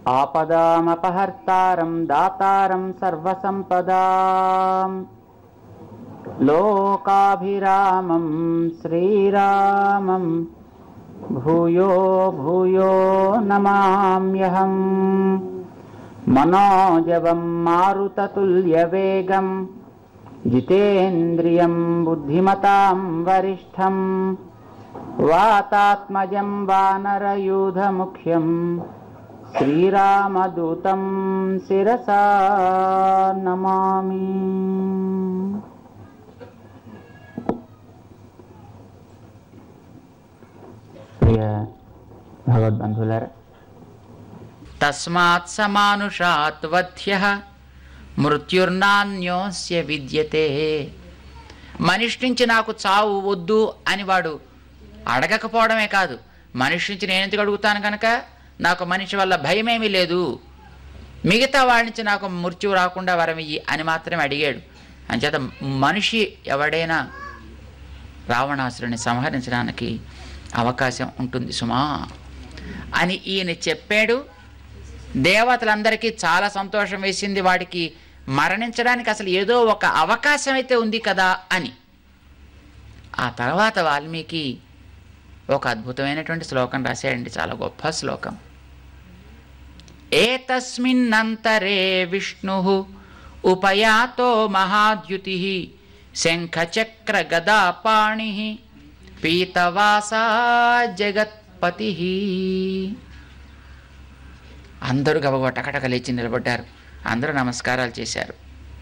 ఆపదామపహర్తారం దాతారం సర్వసంపదాం లోకాభిరామం శ్రీరామం భూయో భూయో నమామ్యహం మనోజవం మారుతతుల్యవేగం జితేంద్రియం బుద్ధిమతాం వరిష్టం వాతాత్మజం వానరయూధముఖ్యం శ్రీరామదూతం శిరసా నమామి ప్రియ భగవద్బంధులారా తస్మాత్ సమానుషాత్ వధ్య మృత్యుర్నాన్యోస్య విద్యతే మనిషి నుంచి నాకు చావు వద్దు అని వాడు అడగకపోవడమే కాదు మనిషి నుంచి నేను ఎందుకు అడుగుతాను కనుక నాకు మనిషి వల్ల భయమేమీ లేదు మిగతా వాడి నుంచి నాకు మృత్యువు రాకుండా వరమియ్యి అని మాత్రమే అడిగాడు అంచేత మనిషి ఎవడైనా రావణాసురుని సంహరించడానికి అవకాశం ఉంటుంది సుమా అని ఈయన చెప్పాడు దేవతలందరికీ చాలా సంతోషం వేసింది వాడికి మరణించడానికి అసలు ఏదో ఒక అవకాశం అయితే ఉంది కదా అని ఆ తర్వాత వాల్మీకి ఒక అద్భుతమైనటువంటి శ్లోకం రాశాడండి చాలా గొప్ప శ్లోకం ఏతస్మిన్నంతరే విష్ణు ఉపయాతో మహాద్యుతి శంఖచక్ర గదా పాణి పీతవాసా జగత్పతి అందరూ గబగబ టకటక లేచి నిలబడ్డారు అందరూ నమస్కారాలు చేశారు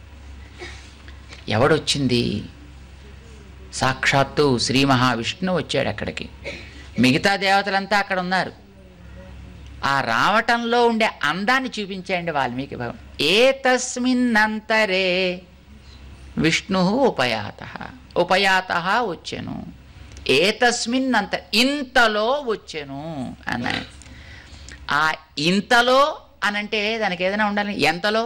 ఎవడొచ్చింది సాక్షాత్తు శ్రీ మహావిష్ణువు వచ్చాడు అక్కడికి మిగతా దేవతలంతా అక్కడ ఉన్నారు ఆ రావటంలో ఉండే అందాన్ని చూపించాయండి వాల్మీకి భగవాన్ ఏ తస్మిన్నంతరే విష్ణు ఉపయాత ఉపయాత వచ్చెను ఏ తస్మిన్నంత ఇంతలో వచ్చెను అన్నాడు ఆ ఇంతలో అనంటే దానికి ఏదైనా ఉండాలి ఎంతలో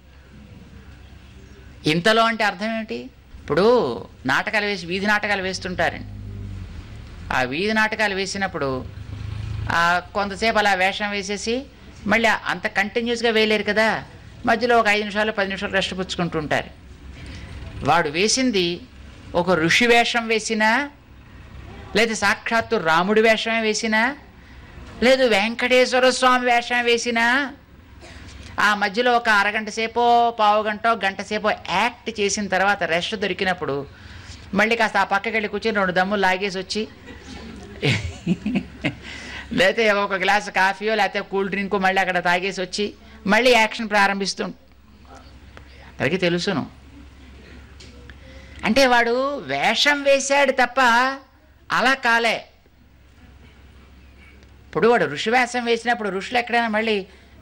ఇంతలో అంటే అర్థం ఏమిటి ఇప్పుడు నాటకాలు వేసి వీధి నాటకాలు వేస్తుంటారండి ఆ వీధి నాటకాలు వేసినప్పుడు ఆ కొంతసేపు అలా వేషం వేసేసి మళ్ళీ అంత కంటిన్యూస్గా వేయలేరు కదా మధ్యలో ఒక ఐదు నిమిషాలు పది నిమిషాలు రెస్ట్ పుచ్చుకుంటుంటారు వాడు వేసింది ఒక ఋషి వేషం వేసినా లేదా సాక్షాత్తు రాముడి వేషమే వేసినా లేదు వెంకటేశ్వర స్వామి వేషం వేసినా ఆ మధ్యలో ఒక అరగంట సేపో పావు గంట గంట సేపో యాక్ట్ చేసిన తర్వాత రెస్ట్ దొరికినప్పుడు మళ్ళీ కాస్త ఆ పక్కకి వెళ్ళి కూర్చొని రెండు దమ్ములు లాగేసి వచ్చి లేకపోతే ఒక గ్లాస్ కాఫీయో లేకపోతే కూల్ డ్రింకో మళ్ళీ అక్కడ తాగేసి వచ్చి మళ్ళీ యాక్షన్ ప్రారంభిస్తూ అందరికీ తెలుసును అంటే వాడు వేషం వేశాడు తప్ప అలా కాలే ఇప్పుడు వాడు ఋషి వేషం వేసినప్పుడు ఋషులు ఎక్కడైనా మళ్ళీ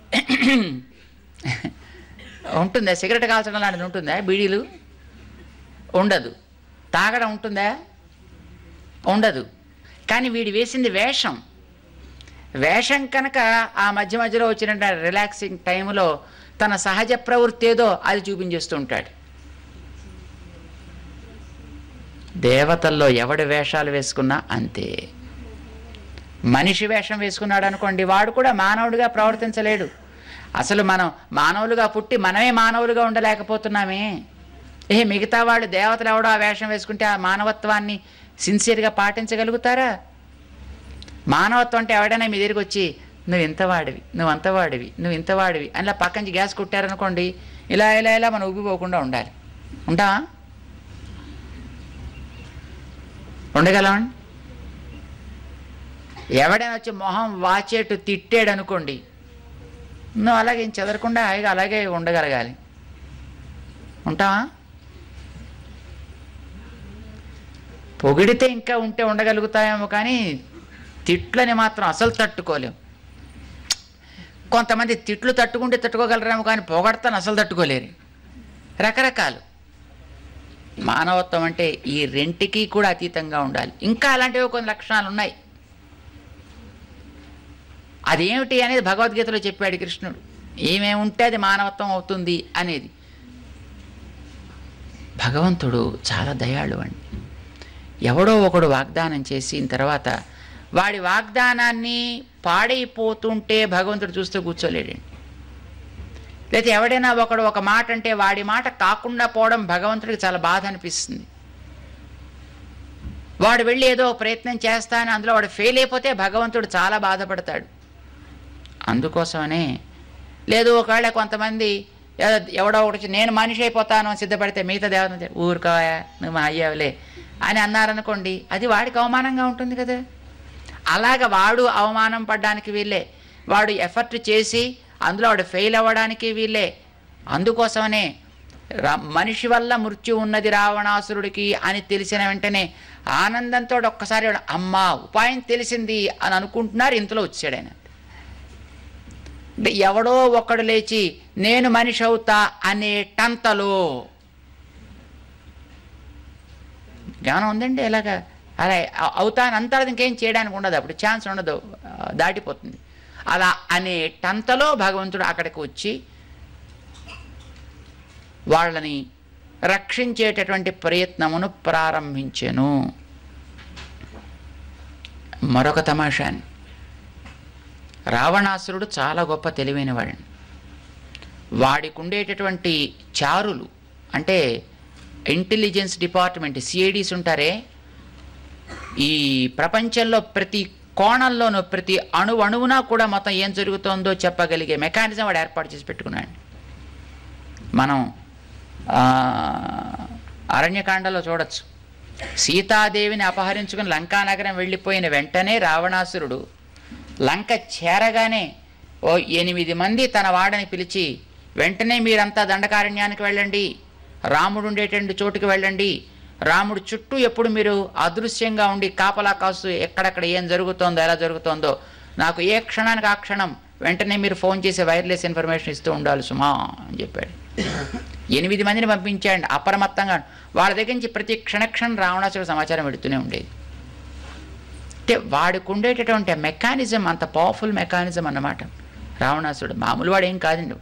ఉంటుందా సిగరెట్ కాల్చడం లాంటిది ఉంటుందా బీడీలు ఉండదు తాగడం ఉంటుందా ఉండదు కానీ వీడు వేసింది వేషం వేషం కనుక ఆ మధ్య మధ్యలో వచ్చిన రిలాక్సింగ్ టైంలో తన సహజ ప్రవృత్తి ఏదో అది చూపించేస్తూ ఉంటాడు దేవతల్లో ఎవడి వేషాలు వేసుకున్నా అంతే మనిషి వేషం వేసుకున్నాడు అనుకోండి వాడు కూడా మానవుడిగా ప్రవర్తించలేడు అసలు మనం మానవులుగా పుట్టి మనమే మానవులుగా ఉండలేకపోతున్నామే ఏ మిగతా వాళ్ళు దేవతలు ఎవడో ఆ వేషం వేసుకుంటే ఆ మానవత్వాన్ని సిన్సియర్గా పాటించగలుగుతారా మానవత్వం అంటే ఎవడైనా మీ దగ్గరికి వచ్చి నువ్వు ఇంతవాడివి నువ్వు అంతవాడివి నువ్వు ఇంతవాడివి అని ఇలా పక్క నుంచి గ్యాస్ కొట్టారనుకోండి ఇలా ఇలా ఇలా మనం ఉబ్బిపోకుండా ఉండాలి ఉంటావా ఉండగలమండి ఎవడైనా వచ్చి మొహం వాచేట్టు తిట్టాడు అనుకోండి నువ్వు అలాగే ఏం చెదరకుండా హాయిగా అలాగే ఉండగలగాలి ఉంటావా పొగిడితే ఇంకా ఉంటే ఉండగలుగుతాయేమో కానీ తిట్లని మాత్రం అసలు తట్టుకోలేం కొంతమంది తిట్లు తట్టుకుంటే తట్టుకోగలరేమో కానీ పొగడతాను అసలు తట్టుకోలేరు రకరకాలు మానవత్వం అంటే ఈ రెంటికి కూడా అతీతంగా ఉండాలి ఇంకా అలాంటివి కొన్ని లక్షణాలు ఉన్నాయి అదేమిటి అనేది భగవద్గీతలో చెప్పాడు కృష్ణుడు ఏమేమి ఉంటే అది మానవత్వం అవుతుంది అనేది భగవంతుడు చాలా దయాళు అండి ఎవడో ఒకడు వాగ్దానం చేసిన తర్వాత వాడి వాగ్దానాన్ని పాడైపోతుంటే భగవంతుడు చూస్తూ కూర్చోలేడండి లేకపోతే ఎవడైనా ఒకడు ఒక మాట అంటే వాడి మాట కాకుండా పోవడం భగవంతుడికి చాలా బాధ అనిపిస్తుంది వాడు వెళ్ళి ఏదో ప్రయత్నం చేస్తానని అందులో వాడు ఫెయిల్ అయిపోతే భగవంతుడు చాలా బాధపడతాడు అందుకోసమనే లేదు ఒకవేళ కొంతమంది ఎవ- ఎవడో ఒకటి వచ్చి నేను మనిషి అయిపోతాను అని సిద్ధపడితే మిగతా దేవత ఊరుకోవా నువ్వు మా అయ్యావులే అని అన్నారనుకోండి అది వాడికి అవమానంగా ఉంటుంది కదా అలాగ వాడు అవమానం పడ్డానికి వీళ్ళే వాడు ఎఫర్ట్ చేసి అందులో వాడు ఫెయిల్ అవ్వడానికి వీళ్ళే అందుకోసమనే రా- మనిషి వల్ల మృత్యు ఉన్నది రావణాసురుడికి అని తెలిసిన వెంటనే ఆనందంతో ఒక్కసారి వాడు, అమ్మా ఉపాయం తెలిసింది అని అనుకుంటున్నారు ఇంతలో వచ్చాడు ఆయన అంటే ఎవడో ఒకడు లేచి నేను మనిషి అవుతా అనేటంతలో జ్ఞానం ఉందండి ఇలాగా అలా అ- అవుతాను అంతా ఇంకేం చేయడానికి ఉండదు అప్పుడు ఛాన్స్ ఉండదు ఆ, దాటిపోతుంది అలా అనేటంతలో భగవంతుడు అక్కడికి వచ్చి వాళ్ళని రక్షించేటటువంటి ప్రయత్నమును ప్రారంభించెను మరొక తమాషాని రావణాసురుడు చాలా గొప్ప తెలివైన వాడిని వాడికి ఉండేటటువంటి చారులు అంటే ఇంటెలిజెన్స్ డిపార్ట్మెంట్ సిఐడిస్ ఉంటారే ఈ ప్రపంచంలో ప్రతి కోణంలోనూ ప్రతి అణు అణువునా కూడా మొత్తం ఏం జరుగుతోందో చెప్పగలిగే మెకానిజం వాడు ఏర్పాటు చేసి పెట్టుకున్నాడు మనం ఆ, అరణ్యకాండలో చూడొచ్చు సీతాదేవిని అపహరించుకుని లంకానగరం వెళ్ళిపోయిన వెంటనే రావణాసురుడు లంక చేరగానే ఓ ఎనిమిది మంది తన వాడని పిలిచి వెంటనే మీరంతా దండకారణ్యానికి వెళ్ళండి రాముడు ఉండేటువంటి చోటుకి వెళ్ళండి రాముడు చుట్టూ ఎప్పుడు మీరు అదృశ్యంగా ఉండి కాపలా కాస్తూ ఎక్కడెక్కడ ఏం జరుగుతోందో ఎలా జరుగుతోందో నాకు ఏ క్షణానికి ఆ క్షణం వెంటనే మీరు ఫోన్ చేసి వైర్లెస్ ఇన్ఫర్మేషన్ ఇస్తూ ఉండాలి సుమా అని చెప్పాడు ఎనిమిది మందిని పంపించాడు అప్రమత్తంగా వాళ్ళ దగ్గర నుంచి ప్రతి క్షణక్షణం రావణాసురుడు సమాచారం పెడుతూనే ఉండేది అంటే వాడికి ఉండేటటువంటి మెకానిజం అంత పవర్ఫుల్ మెకానిజం అన్నమాట రావణాసురుడు మామూలు వాడు ఏం కాదండి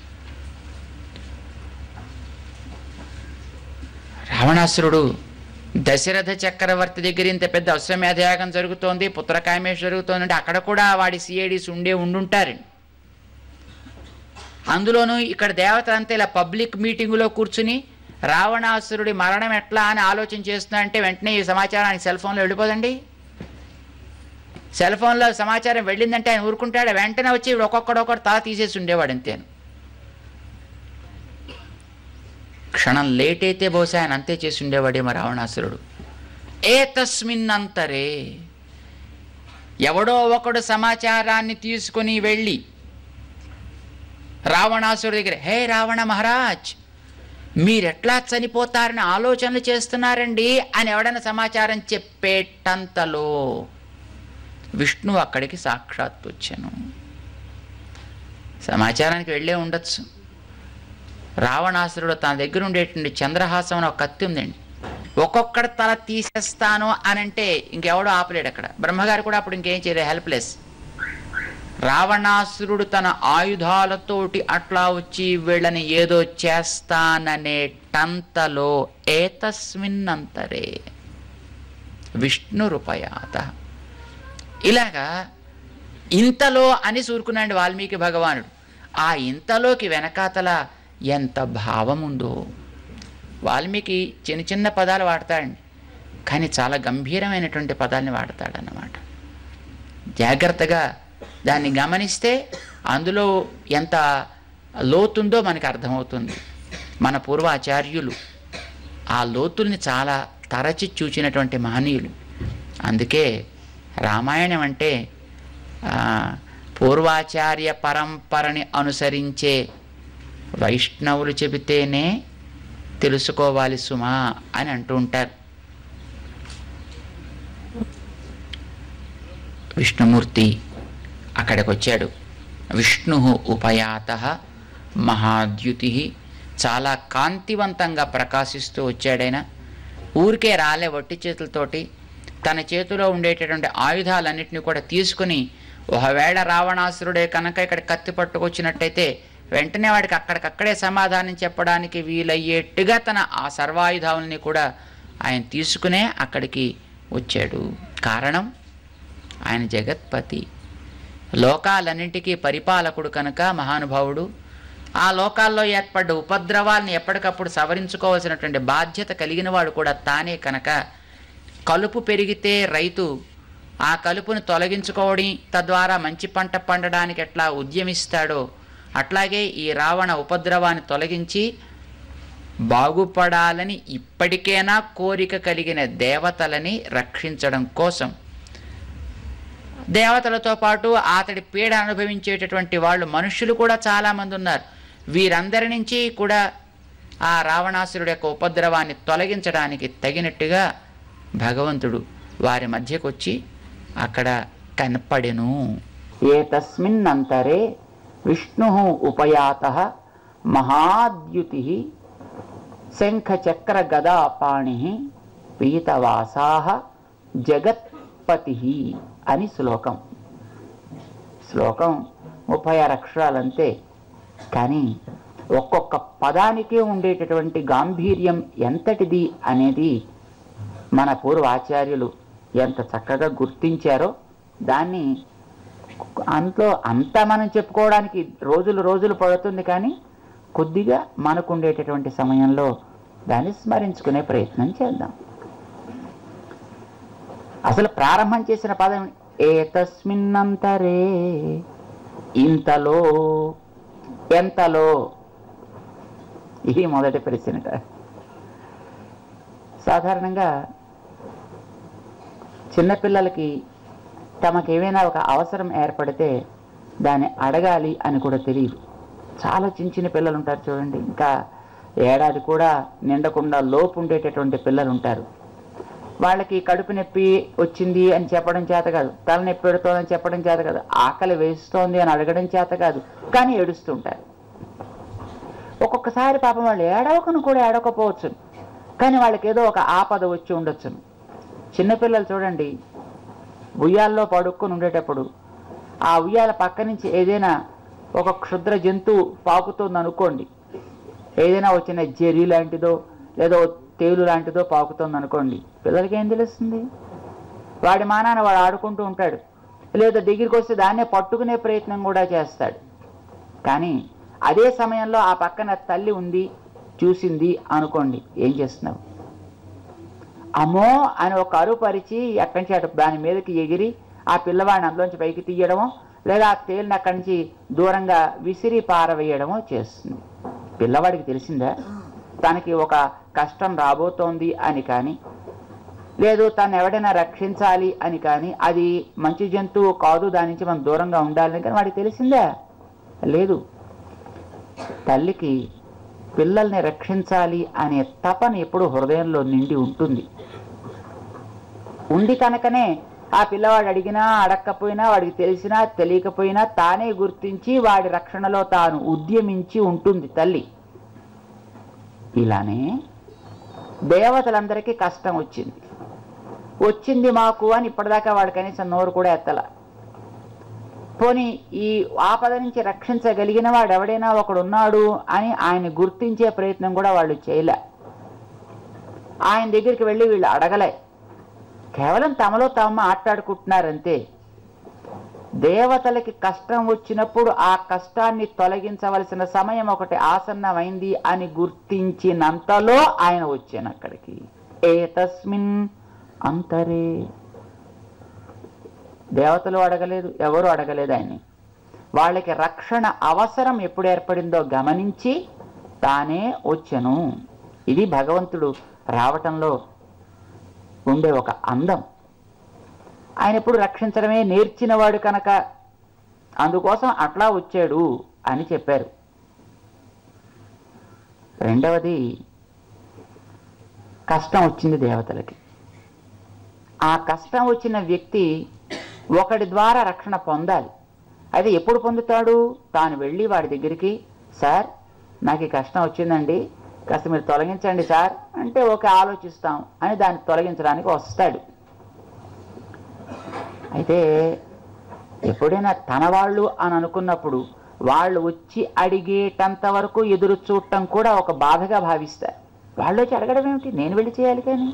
రావణాసురుడు దశరథ చక్రవర్తి దగ్గర ఇంత పెద్ద అశ్వమేధయాగం జరుగుతోంది పుత్రకామేష్ జరుగుతోంది అంటే అక్కడ కూడా వాడి సిఐడిస్ ఉండే ఉండుంటారండి అందులోనూ ఇక్కడ దేవతలంతా ఇలా పబ్లిక్ మీటింగులో కూర్చుని రావణాసురుడి మరణం ఎట్లా అని ఆలోచన చేస్తున్నా అంటే వెంటనే ఈ సమాచారానికి సెల్ ఫోన్లో వెళ్ళిపోదండి సెల్ ఫోన్లో సమాచారం వెళ్ళిందంటే ఆయన ఊరుకుంటాడు వెంటనే వచ్చి ఒక్కొక్కడు ఒక్కొక్కడు తల తీసేసి ఉండేవాడు అంతేను క్షణం లేట్ అయితే బహుశా ఆయన అంతే చేసి ఉండేవాడేమో రావణాసురుడు ఏ తస్మిన్నంతరే ఎవడో ఒకడు సమాచారాన్ని తీసుకుని వెళ్ళి రావణాసురుడి దగ్గర హే రావణ మహారాజ్ మీరెట్లా చనిపోతారని ఆలోచనలు చేస్తున్నారండి అని ఎవడైనా సమాచారం చెప్పేటంతలో విష్ణు అక్కడికి సాక్షాత్ వచ్చాను సమాచారానికి వెళ్ళే ఉండొచ్చు రావణాసురుడు తన దగ్గర ఉండేటువంటి చంద్రహాసం అని ఒక కత్తి ఉందండి ఒక్కొక్కడి తల తీసేస్తాను అని అంటే ఇంకెవడో ఆపలేడు అక్కడ బ్రహ్మగారు కూడా అప్పుడు ఇంకేం చేయలేదు హెల్ప్లెస్ రావణాసురుడు తన ఆయుధాలతోటి అట్లా వచ్చి వీళ్ళని ఏదో చేస్తాననేటంతలో ఏతస్మిన్నంతరే విష్ణు రూపయాత ఇలాగా ఇంతలో అని సూరుకున్నాడు వాల్మీకి భగవానుడు ఆ ఇంతలోకి వెనకాతల ఎంత భావం ఉందో వాల్మీకి చిన్న చిన్న పదాలు వాడతాడండి కానీ చాలా గంభీరమైనటువంటి పదాలని వాడతాడన్నమాట జాగ్రత్తగా దాన్ని గమనిస్తే అందులో ఎంత లోతుందో మనకి అర్థమవుతుంది మన పూర్వాచార్యులు ఆ లోతుల్ని చాలా తరచి చూచినటువంటి మహనీయులు అందుకే రామాయణం అంటే ఆ, పూర్వాచార్య పరంపరని అనుసరించే వైష్ణవులు చెబితేనే తెలుసుకోవాలి సుమా అని అంటూ ఉంటారు విష్ణుమూర్తి అక్కడికి వచ్చాడు విష్ణు ఉపయాత మహాద్యుతి చాలా కాంతివంతంగా ప్రకాశిస్తూ వచ్చాడైన ఊరికే రాలే వట్టి చేతులతోటి తన చేతిలో ఉండేటటువంటి ఆయుధాలన్నింటినీ కూడా తీసుకుని ఒకవేళ రావణాసురుడే కనుక ఇక్కడ కత్తి పట్టుకొచ్చినట్టయితే వెంటనే వాడికి అక్కడికక్కడే సమాధానం చెప్పడానికి వీలయ్యేట్టుగా తన ఆ సర్వాయుధాలని కూడా ఆయన తీసుకునే అక్కడికి వచ్చాడు కారణం ఆయన జగత్పతి లోకాలన్నింటికీ పరిపాలకుడు కనుక మహానుభావుడు ఆ లోకాల్లో ఏర్పడ్డ ఉపద్రవాల్ని ఎప్పటికప్పుడు సవరించుకోవాల్సినటువంటి బాధ్యత కలిగిన వాడు కూడా తానే కనుక కలుపు పెరిగితే రైతు ఆ కలుపుని తొలగించుకోవడం తద్వారా మంచి పంట పండడానికి ఎట్లా ఉద్యమిస్తాడో అట్లాగే ఈ రావణ ఉపద్రవాన్ని తొలగించి బాగుపడాలని ఇప్పటికైనా కోరిక కలిగిన దేవతలని రక్షించడం కోసం దేవతలతో పాటు అతడి పీడ అనుభవించేటటువంటి వాళ్ళు మనుషులు కూడా చాలామంది ఉన్నారు వీరందరి నుంచి కూడా ఆ రావణాసురుడి యొక్క ఉపద్రవాన్ని తొలగించడానికి తగినట్టుగా భగవంతుడు వారి మధ్యకు వచ్చి అక్కడ కనపడెను ఏతస్మిన్నంతరే విష్ణు ఉపయాత మహాద్యుతి శంఖచక్ర గదాపాణి పీతవాసా జగత్పతి అని శ్లోకం శ్లోకం ముప్పై ఆరు అక్షరాలంతే కానీ ఒక్కొక్క పదానికి ఉండేటటువంటి గాంభీర్యం ఎంతటిది అనేది మన పూర్వాచార్యులు ఎంత చక్కగా గుర్తించారో దాన్ని అంతలో అంతా మనం చెప్పుకోవడానికి రోజులు రోజులు పడుతుంది కానీ కొద్దిగా మనకు ఉండేటటువంటి సమయంలో దాన్ని స్మరించుకునే ప్రయత్నం చేద్దాం అసలు ప్రారంభం చేసిన పదం ఏతస్మిన్నంతరే ఇంతలో ఎంతలో ఇది మొదటి ప్రశ్న సాధారణంగా చిన్నపిల్లలకి తమకు ఏమైనా ఒక అవసరం ఏర్పడితే దాన్ని అడగాలి అని కూడా తెలియదు చాలా చిన్న చిన్న పిల్లలు ఉంటారు చూడండి ఇంకా ఏడాది కూడా నిండకుండా లోపు ఉండేటటువంటి పిల్లలు ఉంటారు వాళ్ళకి కడుపు నొప్పి వచ్చింది అని చెప్పడం చేత కాదు తల నొప్పి పెడుతోందని చెప్పడం చేత కాదు ఆకలి వేస్తోంది అని అడగడం చేత కాదు కానీ ఏడుస్తుంటారు ఒక్కొక్కసారి పాపం వాళ్ళు ఏడవకను కూడా ఏడవకపోవచ్చు కానీ వాళ్ళకి ఏదో ఒక ఆపద వచ్చి ఉండొచ్చును చిన్నపిల్లలు చూడండి ఉయ్యాల్లో పడుక్కొని ఉండేటప్పుడు ఆ ఉయ్యాల పక్క నుంచి ఏదైనా ఒక క్షుద్ర జంతువు పాకుతుంది అనుకోండి ఏదైనా వచ్చిన జెరీ లాంటిదో లేదో తేలు లాంటిదో పాకుతుంది అనుకోండి పిల్లలకి ఏం తెలుస్తుంది వాడి మానాన వాడు ఆడుకుంటూ ఉంటాడు లేదా దగ్గరికి వస్తే దాన్నే పట్టుకునే ప్రయత్నం కూడా చేస్తాడు కానీ అదే సమయంలో ఆ పక్కన తల్లి ఉంది చూసింది అనుకోండి ఏం చేస్తున్నావు అమ్మో అని ఒక అరుపరిచి ఎక్కడి నుంచి అటు దాని మీదకి ఎగిరి ఆ పిల్లవాడిని అందులోంచి పైకి తీయడమో లేదా ఆ తేలిని అక్కడి నుంచి దూరంగా విసిరి పారవేయడమో చేస్తుంది పిల్లవాడికి తెలిసిందా తనకి ఒక కష్టం రాబోతోంది అని కానీ లేదు తను ఎవడైనా రక్షించాలి అని కానీ అది మంచి జంతువు కాదు దాని నుంచి మనం దూరంగా ఉండాలని కానీ వాడికి తెలిసిందా లేదు తల్లికి పిల్లల్ని రక్షించాలి అనే తపన ఎప్పుడు హృదయంలో నిండి ఉంటుంది ఉంది కనుకనే ఆ పిల్లవాడు అడిగినా అడక్కపోయినా వాడికి తెలిసినా తెలియకపోయినా తానే గుర్తించి వాడి రక్షణలో తాను ఉద్యమించి ఉంటుంది తల్లి ఇలానే దేవతలందరికీ కష్టం వచ్చింది వచ్చింది మాకు అని ఇప్పటిదాకా వాడు కనీసం నోరు కూడా ఎత్తల పోనీ ఈ ఆపద నుంచి రక్షించగలిగిన వాడు ఎవడైనా ఒకడు ఉన్నాడు అని ఆయన గుర్తించే ప్రయత్నం కూడా వాళ్ళు చేయలే ఆయన దగ్గరికి వెళ్ళి వీళ్ళు అడగలే కేవలం తమలో తాము మాట్లాడుకుంటున్నారంతే దేవతలకి కష్టం వచ్చినప్పుడు ఆ కష్టాన్ని తొలగించవలసిన సమయం ఒకటి ఆసన్నమైంది అని గుర్తించినంతలో ఆయన వచ్చాను అక్కడికి ఏ తస్మిన్ అంతరే దేవతలు అడగలేదు ఎవరు అడగలేదు ఆయన్ని వాళ్ళకి రక్షణ అవసరం ఎప్పుడు ఏర్పడిందో గమనించి తానే వచ్చెను ఇది భగవంతుడు రావటంలో ఉండే ఒక అందం ఆయన ఎప్పుడు రక్షించడమే నేర్చినవాడు కనుక అందుకోసం అట్లా వచ్చాడు అని చెప్పారు రెండవది కష్టం వచ్చింది దేవతలకి ఆ కష్టం వచ్చిన వ్యక్తి ఒకడి ద్వారా రక్షణ పొందాలి అయితే ఎప్పుడు పొందుతాడు తాను వెళ్ళి వాడి దగ్గరికి సార్ నాకు ఈ కష్టం వచ్చిందండి కాస్త మీరు తొలగించండి సార్ అంటే ఓకే ఆలోచిస్తాం అని దాన్ని తొలగించడానికి వస్తాడు అయితే ఎప్పుడైనా తన వాళ్ళు అని అనుకున్నప్పుడు వాళ్ళు వచ్చి అడిగేటంత వరకు ఎదురు చూడటం కూడా ఒక బాధగా భావిస్తారు వాళ్ళు వచ్చి అడగడం ఏమిటి నేను వెళ్ళి చేయాలి కానీ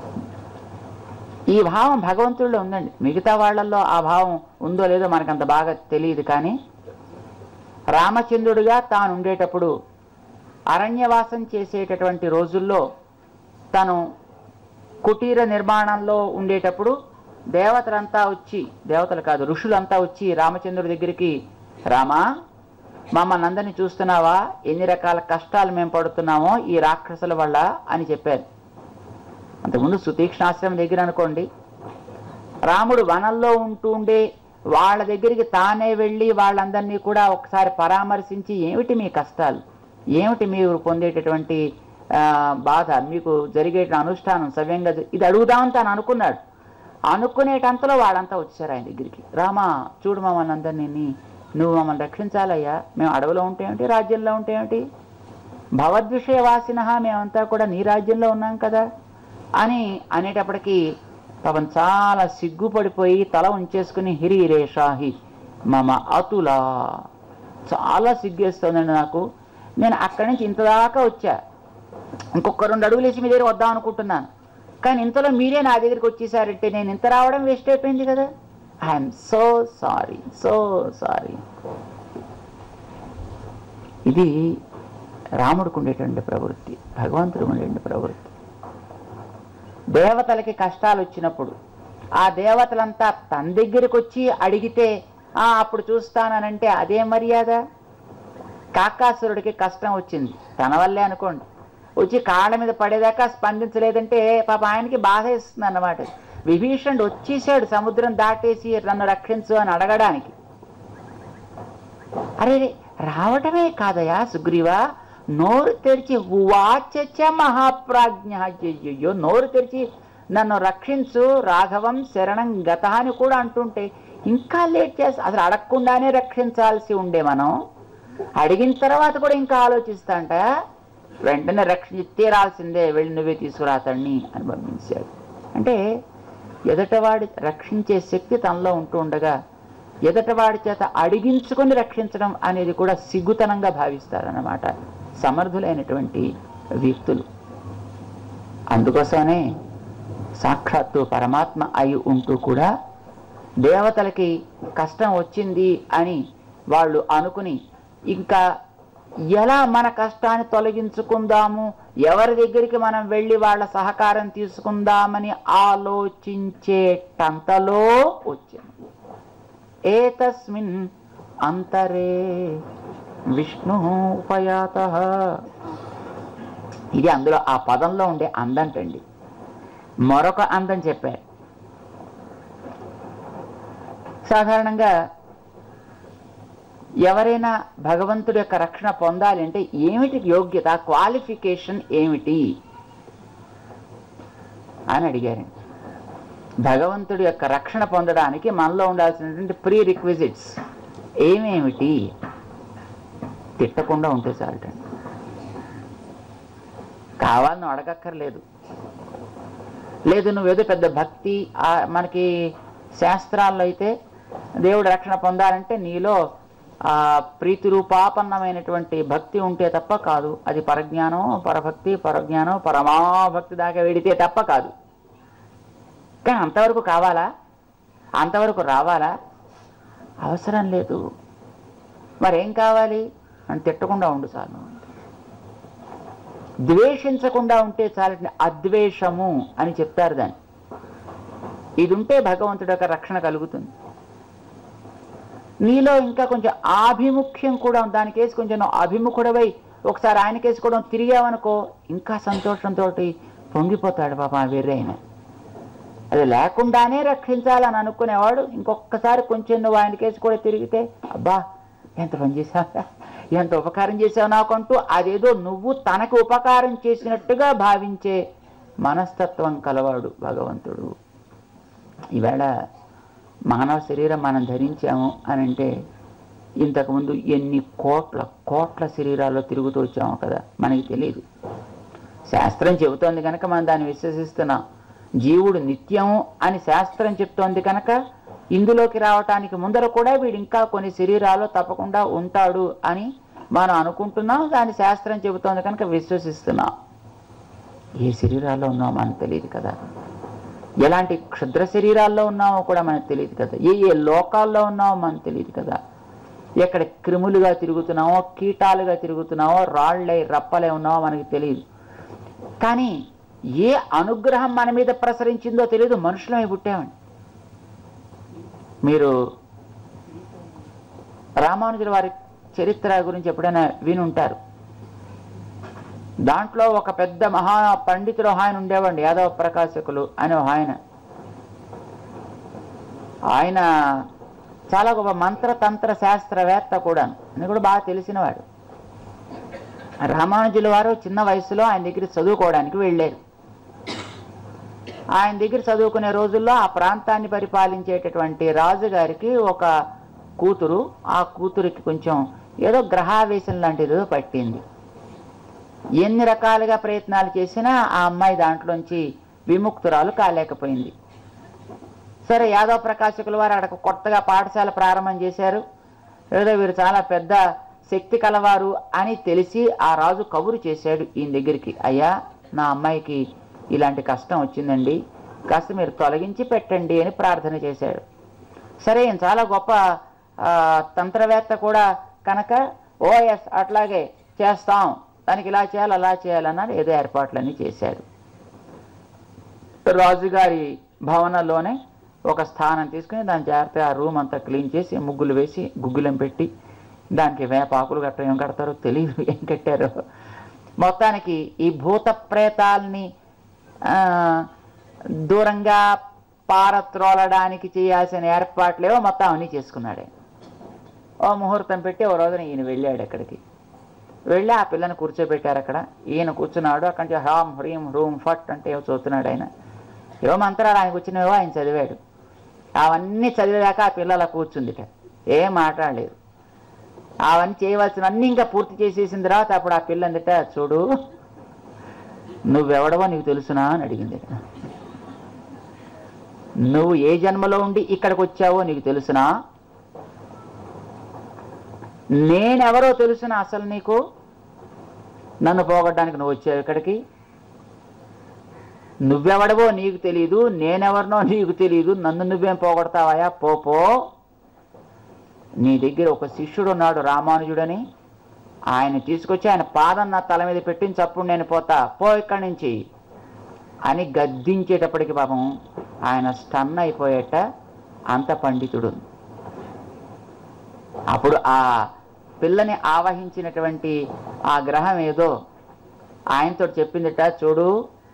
ఈ భావం భగవంతుడిలో ఉందండి మిగతా వాళ్ళల్లో ఆ భావం ఉందో లేదో మనకంత బాగా తెలియదు కానీ రామచంద్రుడిగా తాను ఉండేటప్పుడు అరణ్యవాసం చేసేటటువంటి రోజుల్లో తను కుటీర నిర్మాణంలో ఉండేటప్పుడు దేవతలంతా వచ్చి దేవతలు కాదు ఋషులంతా వచ్చి రామచంద్రుడి దగ్గరికి రామా మమ్మల్ని అందరినీ చూస్తున్నావా ఎన్ని రకాల కష్టాలు మేము పడుతున్నామో ఈ రాక్షసుల వల్ల అని చెప్పారు అంతకుముందు సుతీక్ష్ణాశ్రమం దగ్గర అనుకోండి రాముడు వనంలో ఉంటూ ఉండే వాళ్ళ దగ్గరికి తానే వెళ్ళి వాళ్ళందరినీ కూడా ఒకసారి పరామర్శించి ఏమిటి మీ కష్టాలు ఏమిటి మీరు పొందేటటువంటి ఆ, బాధ మీకు జరిగే అనుష్ఠానం సవ్యంగా జ- ఇది అడుగుదామని తాను అనుకున్నాడు అనుకునేటంతలో వాళ్ళంతా వచ్చారు ఆయన దగ్గరికి రామా చూడు మమ్మల్ని అందరినీ నువ్వు మమ్మల్ని రక్షించాలయ్యా మేము అడవిలో ఉంటే ఏమిటి రాజ్యంలో ఉంటే ఏమిటి భవద్విషయవాసిన మేమంతా కూడా నీ రాజ్యంలో ఉన్నాం కదా అని అనేటప్పటికీ పాపం చాలా సిగ్గుపడిపోయి తల ఉంచేసుకుని హిరి రేషాహి మమ అతులా చాలా సిగ్గేస్తుందండి నాకు నేను అక్కడి నుంచి ఇంత దాకా వచ్చా ఇంకొక రెండు అడుగులు వేసి మీ దగ్గర వద్దాం అనుకుంటున్నాను కానీ ఇంతలో మీరే నా దగ్గరికి వచ్చేసారంటే నేను ఇంత రావడం వేస్ట్ అయిపోయింది కదా I'm so sorry so sorry ఇది రాముడికి ఉండేటువంటి ప్రవృత్తి భగవంతుడికి ఉండేటువంటి ప్రవృత్తి దేవతలకి కష్టాలు వచ్చినప్పుడు ఆ దేవతలంతా తన దగ్గరికి వచ్చి అడిగితే "ఆ, అప్పుడు చూస్తానంటే అదే మర్యాద కాకాసురుడికి కష్టం వచ్చింది తన వల్లే అనుకోండి వచ్చి కాళ్ళ మీద పడేదాకా స్పందించలేదంటే పాప ఆయనకి బాధ ఇస్తుంది అన్నమాట విభీషణుడు వచ్చేసాడు సముద్రం దాటేసి నన్ను రక్షించు అని అడగడానికి అరే రే, రావటమే కాదయా సుగ్రీవా నోరు తెరిచి వాచచ మహాప్రాజ్ఞ అయ్యయ్యో నోరు తెరిచి నన్ను రక్షించు రాఘవం శరణం గత అని కూడా అంటుంటే ఇంకా లేట్ చేస్తా అసలు అడగకుండానే రక్షించాల్సి ఉండే మనం అడిగిన తర్వాత కూడా ఇంకా ఆలోచిస్తాంట వెంటనే రక్షించి తీరాల్సిందే వెళ్ళి నువ్వే తీసుకురా అతన్ని అని పంపించాడు అంటే ఎదటవాడి రక్షించే శక్తి తనలో ఉంటూ ఉండగా ఎదటవాడి చేత అడిగించుకొని రక్షించడం అనేది కూడా సిగ్గుతనంగా భావిస్తారన్నమాట సమర్థులైనటువంటి వ్యక్తులు అందుకోసమే సాక్షాత్తు పరమాత్మ అయి ఉంటూ కూడా దేవతలకి కష్టం వచ్చింది అని వాళ్ళు అనుకుని ఇంకా ఎలా మన కష్టాన్ని తొలగించుకుందాము ఎవరి దగ్గరికి మనం వెళ్ళి వాళ్ళ సహకారం తీసుకుందామని ఆలోచించేటంతలో వచ్చింది ఏతస్మిన్ అంతరే విష్ణు ఉపయాత ఇది అందులో ఆ పదంలో ఉండే అందంటండి మరొక అందం చెప్పారు సాధారణంగా ఎవరైనా భగవంతుడి యొక్క రక్షణ పొందాలి అంటే ఏమిటి యోగ్యత క్వాలిఫికేషన్ ఏమిటి అని అడిగారు భగవంతుడి యొక్క రక్షణ పొందడానికి మనలో ఉండాల్సినటువంటి ప్రీ రిక్విజిట్స్ ఏమేమిటి తిట్టకుండా ఉంటే చాలటండి కావాలని అడగక్కర్లేదు లేదు నువ్వేదో పెద్ద భక్తి ఆ, మనకి శాస్త్రాల్లో అయితే దేవుడు రక్షణ పొందాలంటే నీలో ఆ ప్రీతి రూపాపన్నమైనటువంటి భక్తి ఉంటే తప్ప కాదు అది పరజ్ఞానం పరభక్తి పరజ్ఞానం పరమాభక్తి దాకా వెడితే తప్ప కాదు కానీ అంతవరకు కావాలా అంతవరకు రావాలా అవసరం లేదు మరేం కావాలి అని తిట్టకుండా ఉండు చాలు ద్వేషించకుండా ఉంటే చాలండి అద్వేషము అని చెప్తారు దాన్ని ఇది ఉంటే భగవంతుడి యొక్క రక్షణ కలుగుతుంది నీలో ఇంకా కొంచెం ఆభిముఖ్యం కూడా ఉంది. దానికేసి కొంచెం నువ్వు అభిముఖుడవై ఒకసారి ఆయనకేసి కూడా తిరిగావనుకో ఇంకా సంతోషంతో పొంగిపోతాడు పాప ఆ వెర్రి ఆయన అది లేకుండానే రక్షించాలని అనుకునేవాడు ఇంకొకసారి కొంచెం నువ్వు ఆయనకేసి కూడా తిరిగితే అబ్బా ఎంత పని చేశావు ఎంత ఉపకారం చేసావు నాకంటూ అదేదో నువ్వు తనకు ఉపకారం చేసినట్టుగా భావించే మనస్తత్వం కలవాడు భగవంతుడు ఈవేళ మానవ శరీరం మనం ధరించాము అని అంటే ఇంతకుముందు ఎన్ని కోట్ల కోట్ల శరీరాల్లో తిరుగుతూ వచ్చాము కదా మనకి తెలియదు శాస్త్రం చెబుతోంది కనుక మనం దాన్ని విశ్వసిస్తున్నాం జీవుడు నిత్యం అని శాస్త్రం చెప్తోంది కనుక ఇందులోకి రావటానికి ముందర కూడా వీడు ఇంకా కొన్ని శరీరాలు తప్పకుండా ఉంటాడు అని మనం అనుకుంటున్నాం దాని శాస్త్రం చెబుతోంది కనుక విశ్వసిస్తున్నాం ఏ శరీరాల్లో ఉన్నామో మనకు తెలియదు కదా ఎలాంటి క్షుద్ర శరీరాల్లో ఉన్నామో కూడా మనకు తెలియదు కదా ఏ ఏ లోకాల్లో ఉన్నామో మనకు తెలియదు కదా ఎక్కడ క్రిములుగా తిరుగుతున్నామో కీటాలుగా తిరుగుతున్నామో రాళ్ళై రప్పలే ఉన్నామో మనకి తెలియదు కానీ ఏ అనుగ్రహం మన మీద ప్రసరించిందో తెలియదు మనుషులమై పుట్టామండి మీరు రామానుజుల వారి చరిత్ర గురించి ఎప్పుడైనా వినుంటారు దాంట్లో ఒక పెద్ద మహా పండితుడు ఒక ఆయన ఉండేవాడి యాదవ ప్రకాశకులు అని ఒక ఆయన ఆయన చాలా గొప్ప మంత్రతంత్ర శాస్త్రవేత్త కూడా అని కూడా బాగా తెలిసినవాడు రామానుజుల వారు చిన్న వయసులో ఆయన దగ్గర చదువుకోవడానికి వెళ్ళారు ఆయన దగ్గర చదువుకునే రోజుల్లో ఆ ప్రాంతాన్ని పరిపాలించేటటువంటి రాజుగారికి ఒక కూతురు ఆ కూతురికి కొంచెం ఏదో గ్రహావేశం లాంటిది ఏదో పట్టింది ఎన్ని రకాలుగా ప్రయత్నాలు చేసినా ఆ అమ్మాయి దాంట్లోంచి విముక్తురాలు కాలేకపోయింది సరే యాదవ్ ప్రకాశకుల వారు అక్కడ కొత్తగా పాఠశాల ప్రారంభం చేశారు ఏదో వీరు చాలా పెద్ద శక్తి కలవారు అని తెలిసి ఆ రాజు కబురు చేశాడు ఈయన దగ్గరికి అయ్యా నా అమ్మాయికి ఇలాంటి కష్టం వచ్చిందండి కాస్త మీరు తొలగించి పెట్టండి అని ప్రార్థన చేశాడు సరే ఈయన చాలా గొప్ప ఆ, తంత్రవేత్త కూడా కనుక ఓ ఎస్ అట్లాగే చేస్తాం దానికి ఇలా చేయాలి అలా చేయాలన్నాడు ఏదో ఏర్పాట్లన్నీ చేశాడు రాజుగారి భవనంలోనే ఒక స్థానం తీసుకుని దాని జాగ్రత్తగా ఆ రూమ్ అంతా క్లీన్ చేసి ముగ్గులు వేసి గుగ్గులం పెట్టి దానికి వేపాకులు గట్ట ఏం కడతారో తెలియదు ఏం కట్టారో మొత్తానికి ఈ భూత ప్రేతాల్ని ఆ, దూరంగా పారత్రోలడానికి చేయాల్సిన ఏర్పాట్లేవో మొత్తం అన్నీ చేసుకున్నాడే ఓ ముహూర్తం పెట్టి ఓ రోజున ఈయన వెళ్ళాడు అక్కడికి వెళ్ళి ఆ పిల్లని కూర్చోబెట్టారు అక్కడ ఈయన కూర్చున్నాడు అక్కడి నుంచి హాం హ్రీం హ్రూం ఫట్ అంటే ఏవో చదువుతున్నాడు ఆయన ఏవో మంత్రాలు ఆయనకు వచ్చినవో ఆయన చదివాడు అవన్నీ చదివేదాకా ఆ పిల్ల అలా కూర్చుందిట ఏం మాట్లాడలేదు అవన్నీ చేయవలసినవన్నీ ఇంకా పూర్తి చేసేసిన తర్వాత అప్పుడు ఆ పిల్ల అందిట చూడు నువ్వెవడవో నీకు తెలుసునా అని అడిగింది నువ్వు ఏ జన్మలో ఉండి ఇక్కడికి వచ్చావో నీకు తెలుసునా నేనెవరో తెలుసునా అసలు నీకు నన్ను పోగొట్టడానికి నువ్వు వచ్చావు ఇక్కడికి నువ్వెవడవో నీకు తెలియదు నేనెవరినో నీకు తెలియదు నన్ను నువ్వేం పోగొడతావయా పో పో నీ దగ్గర ఒక శిష్యుడు ఉన్నాడు రామానుజుడని ఆయన తీసుకొచ్చి ఆయన పాదం నా తల మీద పెట్టించి అప్పుడు నేను పోతా పో ఇక్కడి నుంచి అని గద్దించేటప్పటికి పాపం ఆయన స్టన్ అయిపోయేట అంత పండితుడు అప్పుడు ఆ పిల్లని ఆవహించినటువంటి ఆ గ్రహం ఏదో ఆయనతో చెప్పిందిట చూడు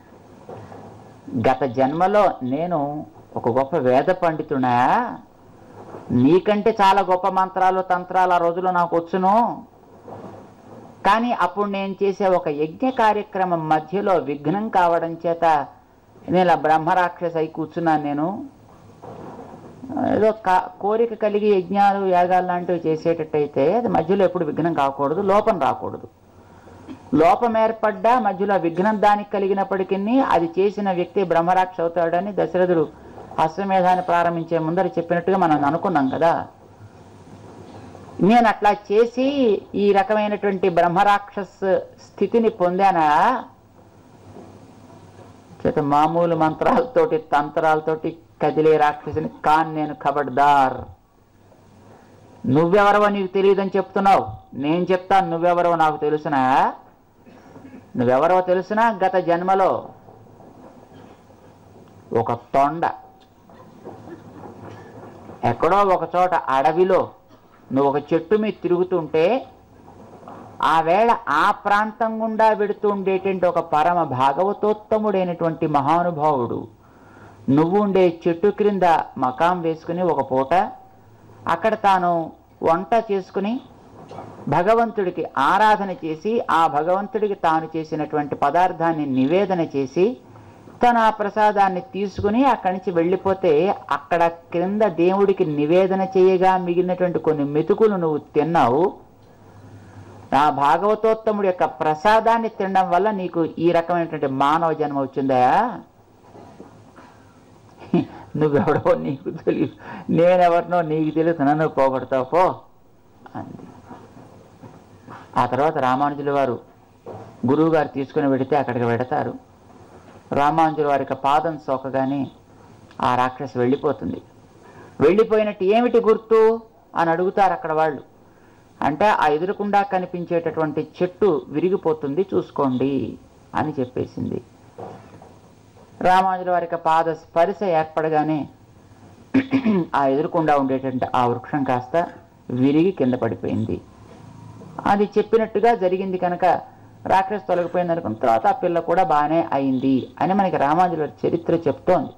గత జన్మలో నేను ఒక గొప్ప వేద పండితుడా నీకంటే చాలా గొప్ప మంత్రాలు తంత్రాలు ఆ రోజుల్లో నాకు వచ్చును కానీ అప్పుడు నేను చేసే ఒక యజ్ఞ కార్యక్రమం మధ్యలో విఘ్నం కావడం చేత నేను ఇలా బ్రహ్మరాక్షస అయి కూర్చున్నాను నేను ఏదో కా- కోరిక కలిగి యజ్ఞాలు యాగాలు లాంటివి చేసేటట్టయితే అది మధ్యలో ఎప్పుడు విఘ్నం కాకూడదు లోపం రాకూడదు లోపం ఏర్పడ్డా మధ్యలో విఘ్నం దానికి కలిగినప్పటికీ అది చేసిన వ్యక్తి బ్రహ్మరాక్ష అవుతాడని దశరథుడు అశ్వమేధాన్ని ప్రారంభించే ముందర చెప్పినట్టుగా మనం అనుకున్నాం కదా నేను అట్లా చేసి ఈ రకమైనటువంటి బ్రహ్మరాక్షస్ స్థితిని పొందానా చేత మామూలు మంత్రాలతోటి తంత్రాలతోటి కదిలే రాక్షసుని కాన్ నేను ఖబర్దార్ నువ్వెవరవో నీకు తెలియదని చెప్తున్నావు నేను చెప్తాను నువ్వెవరవో నాకు తెలుసునా నువ్వెవరో తెలుసునా గత జన్మలో ఒక తొండ ఎక్కడో ఒక చోట అడవిలో నువ్వు ఒక చెట్టు మీద తిరుగుతుంటే ఆ వేళ ఆ ప్రాంతం గుండా వెడుతూ ఉండేటువంటి ఒక పరమ భాగవతోత్తముడైనటువంటి మహానుభావుడు నువ్వు ఉండే చెట్టు క్రింద మకాం వేసుకుని ఒక పూట అక్కడ తాను వంట చేసుకుని భగవంతుడికి ఆరాధన చేసి ఆ భగవంతుడికి తాను చేసినటువంటి పదార్థాన్ని నివేదన చేసి తను ఆ ప్రసాదాన్ని తీసుకుని అక్కడి నుంచి వెళ్ళిపోతే అక్కడ క్రింద దేవుడికి నివేదన చేయగా మిగిలినటువంటి కొన్ని మెతుకులు నువ్వు తిన్నావు ఆ భాగవతోత్తముడి యొక్క ప్రసాదాన్ని తినడం వల్ల నీకు ఈ రకమైనటువంటి మానవ జన్మ వచ్చిందా నువ్వెవడో నీకు తెలియదు నేనెవరినో నీకు తెలియదు నన్ను పోగొడతావు పో అంది ఆ తర్వాత రామానుజుల వారు గురువు గారు తీసుకుని వెడితే అక్కడికి వెడతారు రామానుజుల వారి యొక్క పాదం సోకగానే ఆ రాక్షసి వెళ్ళిపోతుంది వెళ్ళిపోయినట్టు ఏమిటి గుర్తు అని అడుగుతారు అక్కడ వాళ్ళు అంటే ఆ ఎదురుకుండా కనిపించేటటువంటి చెట్టు విరిగిపోతుంది చూసుకోండి అని చెప్పేసింది రామానుజుల వారికి పాద స్పర్శ ఏర్పడగానే ఆ ఎదురుకుండా ఉండేటువంటి ఆ వృక్షం కాస్త విరిగి కింద పడిపోయింది అది చెప్పినట్టుగా జరిగింది కనుక రాక్షసు తొలగిపోయింది అనుకున్న తర్వాత ఆ పిల్ల కూడా బాగానే అయింది అని మనకి రామానుజుల వారి చరిత్ర చెప్తోంది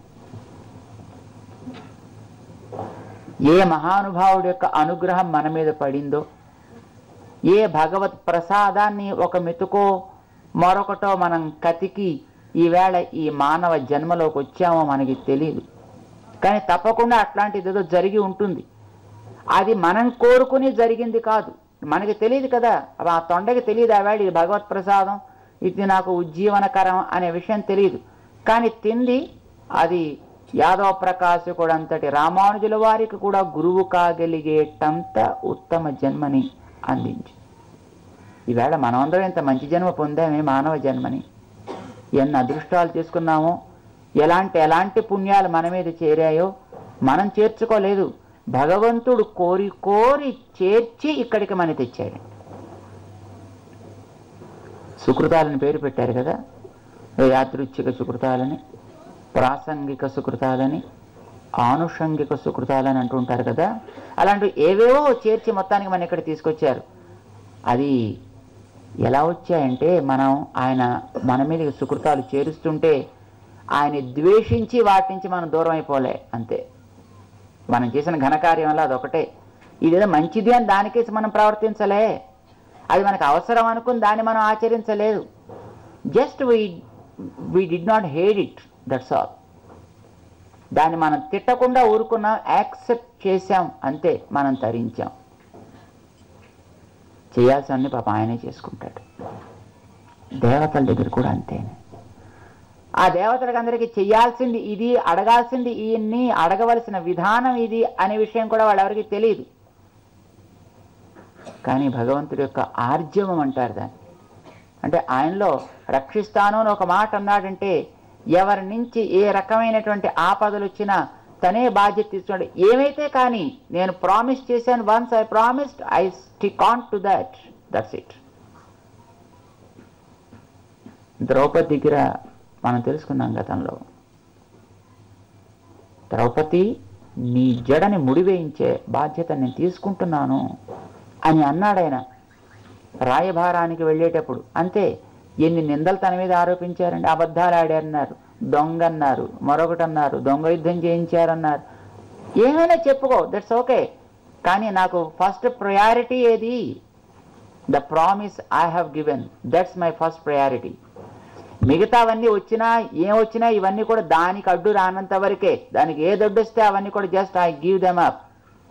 ఏ మహానుభావుడి యొక్క అనుగ్రహం మన మీద పడిందో ఏ భగవత్ ప్రసాదాన్ని ఒక మెతుకో మరొకటో మనం కతికి ఈవేళ ఈ మానవ జన్మలోకి వచ్చామో మనకి తెలియదు కానీ తప్పకుండా అట్లాంటిది ఏదో జరిగి ఉంటుంది అది మనం కోరుకుని జరిగింది కాదు మనకి తెలియదు కదా అవి ఆ తొండకి తెలియదు ఆవేళ ఇది భగవత్ ప్రసాదం ఇది నాకు ఉజ్జీవనకరం అనే విషయం తెలియదు కానీ తింది అది యాదవ ప్రకాశకుడు అంతటి రామానుజుల వారికి కూడా గురువు కాగలిగేటంత ఉత్తమ జన్మని అందించి ఈవేళ మనమందరం ఇంత మంచి జన్మ పొందామే మానవ జన్మని ఎన్ని అదృష్టాలు చేసుకున్నామో ఎలాంటి ఎలాంటి పుణ్యాలు మన మీద చేరాయో మనం చేర్చుకోలేదు భగవంతుడు కోరి కోరి చేర్చి ఇక్కడికి మన తెచ్చాడు సుకృతాలని పేరు పెట్టారు కదా యాదృచ్ఛిక సుకృతాలని ప్రాసంగిక సుకృతాలని ఆనుషంగిక సుకృతాలని అంటుంటారు కదా అలాంటివి ఏవేవో చేర్చి మొత్తానికి మన ఇక్కడ తీసుకొచ్చారు అది ఎలా వచ్చాయంటే మనం ఆయన మన మీద సుకృతాలు చేరుస్తుంటే ఆయన ద్వేషించి వాటి నుంచి మనం దూరం అయిపోలే అంతే మనం చేసిన ఘనకార్యం వల్ల అదొకటే ఇదేదో మంచిది అని దానికేసి మనం ప్రవర్తించలే అది మనకు అవసరం అనుకుని దాన్ని మనం ఆచరించలేదు just we we did not hate it that's all దాన్ని మనం తిట్టకుండా ఊరుకున్నాం యాక్సెప్ట్ చేశాం అంతే మనం తరించాం చేయాల్సిన పాప ఆయనే చేసుకుంటాడు దేవతల దగ్గర కూడా అంతేనే ఆ దేవతలకు అందరికీ చేయాల్సింది ఇది అడగాల్సింది ఈయన్ని అడగవలసిన విధానం ఇది అనే విషయం కూడా వాళ్ళెవరికి తెలియదు కానీ భగవంతుడి యొక్క ఆర్జవం అంటారు దాన్ని అంటే ఆయనలో రక్షిస్తాను అని ఒక మాట అన్నాడంటే ఎవరి నుంచి ఏ రకమైనటువంటి ఆపదలు వచ్చినా తనే బాధ్యత తీసుకున్నాడు ఏమైతే కానీ నేను ప్రామిస్ చేశాను once I promised I stick on to that that's it Draupadi దగ్గర మనం తెలుసుకున్నాం గతంలో ద్రౌపది నీ జడని ముడివేయించే బాధ్యత నేను తీసుకుంటున్నాను అని అన్నాడు ఆయన రాయభారానికి వెళ్ళేటప్పుడు అంతే ఎన్ని నిందలు తన మీద ఆరోపించారండి అబద్ధాలు ఆడారన్నారు దొంగ అన్నారు మరొకటి అన్నారు దొంగ యుద్ధం చేయించారన్నారు ఏమైనా చెప్పుకో దట్స్ ఓకే కానీ నాకు ఫస్ట్ ప్రయారిటీ ఏది the promise I have given that's my first priority మిగతావన్నీ వచ్చినా ఏం వచ్చినా ఇవన్నీ కూడా దానికి అడ్డు రానంత వరకే దానికి ఏది అడ్డు వస్తే అవన్నీ కూడా just I give them up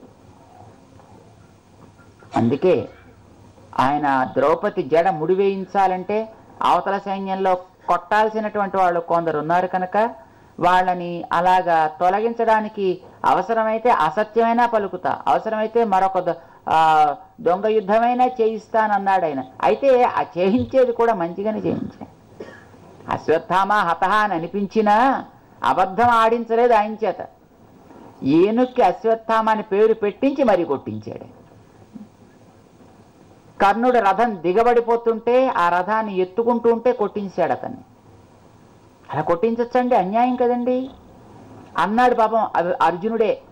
అందుకే ఆయన ద్రౌపది జడ ముడివేయించాలంటే అవతల సైన్యంలో కొట్టాల్సినటువంటి వాళ్ళు కొందరు ఉన్నారు కనుక వాళ్ళని అలాగా తొలగించడానికి అవసరమైతే అసత్యమైనా పలుకుతా అవసరమైతే మరొక ద- ఆ, దొంగ యుద్ధమైనా చేయిస్తానన్నాడు ఆయన అయితే ఆ చేయించేది కూడా మంచిగానే చేయించాడు అశ్వత్థామ హతహ అని అనిపించినా అబద్ధం ఆడించలేదు ఆయన చేత ఏనుక్కి అశ్వత్థామ అని పేరు పెట్టించి మరీ కొట్టించాడు కర్ణుడు రథం దిగబడిపోతుంటే ఆ రథాన్ని ఎత్తుకుంటూ ఉంటే కొట్టించాడు అతన్ని అలా కొట్టించచ్చండి అన్యాయం కదండి అన్నాడు పాపం అర్- అర్జునుడే